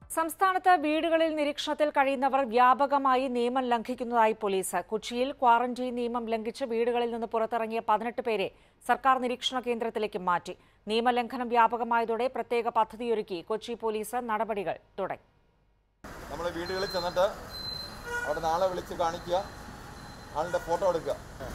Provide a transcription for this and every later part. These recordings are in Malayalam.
സംസ്ഥാനത്ത് വീടുകളിൽ നിരീക്ഷണത്തിൽ കഴിയുന്നവർ വ്യാപകമായി നിയമം ലംഘിക്കുന്നതായി പോലീസ് കൊച്ചിയിൽ ക്വാറന്റീൻ നിയമം ലംഘിച്ച് വീടുകളിൽ നിന്ന് പുറത്തിറങ്ങിയ പതിനെട്ട് പേരെ സർക്കാർ നിരീക്ഷണ കേന്ദ്രത്തിലേക്ക് മാറ്റി നിയമലംഘനം വ്യാപകമായതോടെ പ്രത്യേക പദ്ധതിയൊരുക്കി കൊച്ചി പോലീസ് നടപടികൾ തുടങ്ങി നമ്മൾ വീടുകളിൽ ചെന്നിട്ട് അവിടെ നാളെ വിളിച്ച് കാണിക്കുക ആളുടെ ഫോട്ടോ എടുക്കുക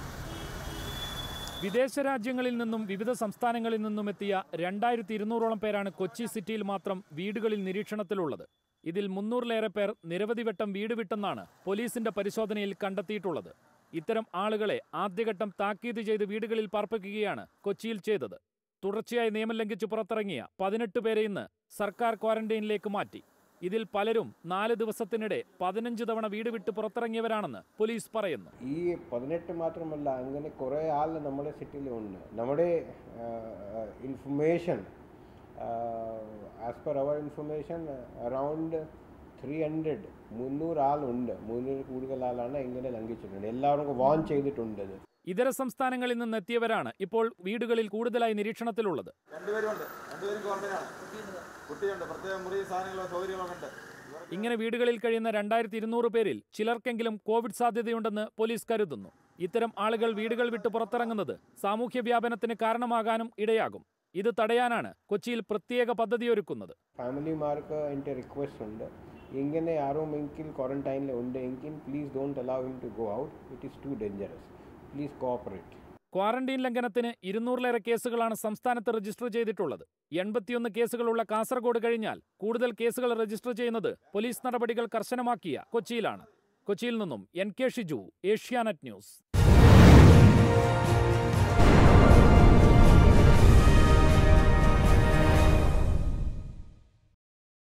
വിദേശ രാജ്യങ്ങളിൽ നിന്നും വിവിധ സംസ്ഥാനങ്ങളിൽ നിന്നും എത്തിയ രണ്ടായിരത്തി ഇരുന്നൂറോളം പേരാണ് കൊച്ചി സിറ്റിയിൽ മാത്രം വീടുകളിൽ നിരീക്ഷണത്തിലുള്ളത് ഇതിൽ മുന്നൂറിലേറെ പേർ നിരവധി വട്ടം വീട് വിട്ടെന്നാണ് പോലീസിന്റെ പരിശോധനയിൽ കണ്ടെത്തിയിട്ടുള്ളത് ഇത്തരം ആളുകളെ ആദ്യഘട്ടം താക്കീത് ചെയ്ത് വീടുകളിൽ പാർപ്പിക്കുകയാണ് കൊച്ചിയിൽ ചെയ്തത് തുടർച്ചയായി നിയമം ലംഘിച്ച് പുറത്തിറങ്ങിയ പതിനെട്ട് പേരെ ഇന്ന് സർക്കാർ ക്വാറന്റൈനിലേക്ക് മാറ്റി ഇതിൽ പലരും നാല് ദിവസത്തിനിടെ പതിനഞ്ച് തവണ വീട് വിട്ട് പുറത്തിറങ്ങിയവരാണെന്ന് പോലീസ് പറയുന്നു ഈ പതിനെട്ട് മാത്രമല്ല അങ്ങനെ കുറേ ആൾ നമ്മുടെ സിറ്റിയിലുണ്ട് നമ്മുടെ ഇൻഫർമേഷൻ ആസ് പെർ അവർ ഇൻഫർമേഷൻ അറൗണ്ട് ത്രീ ഹൺഡ്രഡ് മുന്നൂറ് ആളുണ്ട് മുന്നൂറ് കൂടുതൽ ആളാണ് ഇങ്ങനെ ലംഘിച്ചിട്ടുണ്ട് എല്ലാവർക്കും വാൺ ചെയ്തിട്ടുണ്ട് ഇത് ഇതര സംസ്ഥാനങ്ങളിൽ നിന്ന് എത്തിയവരാണ് ഇപ്പോൾ വീടുകളിൽ കൂടുതലായി നിരീക്ഷണത്തിലുള്ളത് രണ്ടുപേരും ഉണ്ട് രണ്ടുപേരും ക്വാറന്റൈനാണ് കുട്ടിയുണ്ട് പ്രത്യേക മുറി സാധനങ്ങളോ സൗകര്യങ്ങളൊക്കെ ഉണ്ട് ഇങ്ങനെ വീടുകളിൽ കഴിയുന്ന രണ്ടായിരത്തി ഇരുന്നൂറ് പേരിൽ ചിലർക്കെങ്കിലും കോവിഡ് സാധ്യതയുണ്ടെന്ന് പോലീസ് കരുതുന്നു ഇത്തരം ആളുകൾ വീടുകൾ വിട്ട് പുറത്തിറങ്ങുന്നത് സാമൂഹ്യ വ്യാപനത്തിന് കാരണമാകാനും ഇടയാകും ഇത് തടയാനാണ് കൊച്ചിയിൽ പ്രത്യേക പദ്ധതിയൊരുക്കുന്നത് ഫാമിലിമാർക്ക് എൻ്റെ റിക്വസ്റ്റ് ഉണ്ട് ഇങ്ങനെ ആരുമെങ്കിൽ ക്വാറന്റൈനിൽ ഉണ്ട് എങ്കിൽ please don't allow him to go out it is too dangerous please cooperate quarantine ലംഘനത്തിന് ഇരുന്നൂറിലേറെ കേസുകളാണ് സംസ്ഥാനത്ത് രജിസ്റ്റർ ചെയ്തിട്ടുള്ളത് എൺപത്തിയൊന്ന് കേസുകളുള്ള കാസർഗോഡ് കഴിഞ്ഞാൽ കൂടുതൽ കേസുകൾ രജിസ്റ്റർ ചെയ്യുന്നത് പോലീസ് നടപടികൾ കർശനമാക്കിയ കൊച്ചിയിലാണ് കൊച്ചിയിൽ നിന്നും N K Shiju Asianet news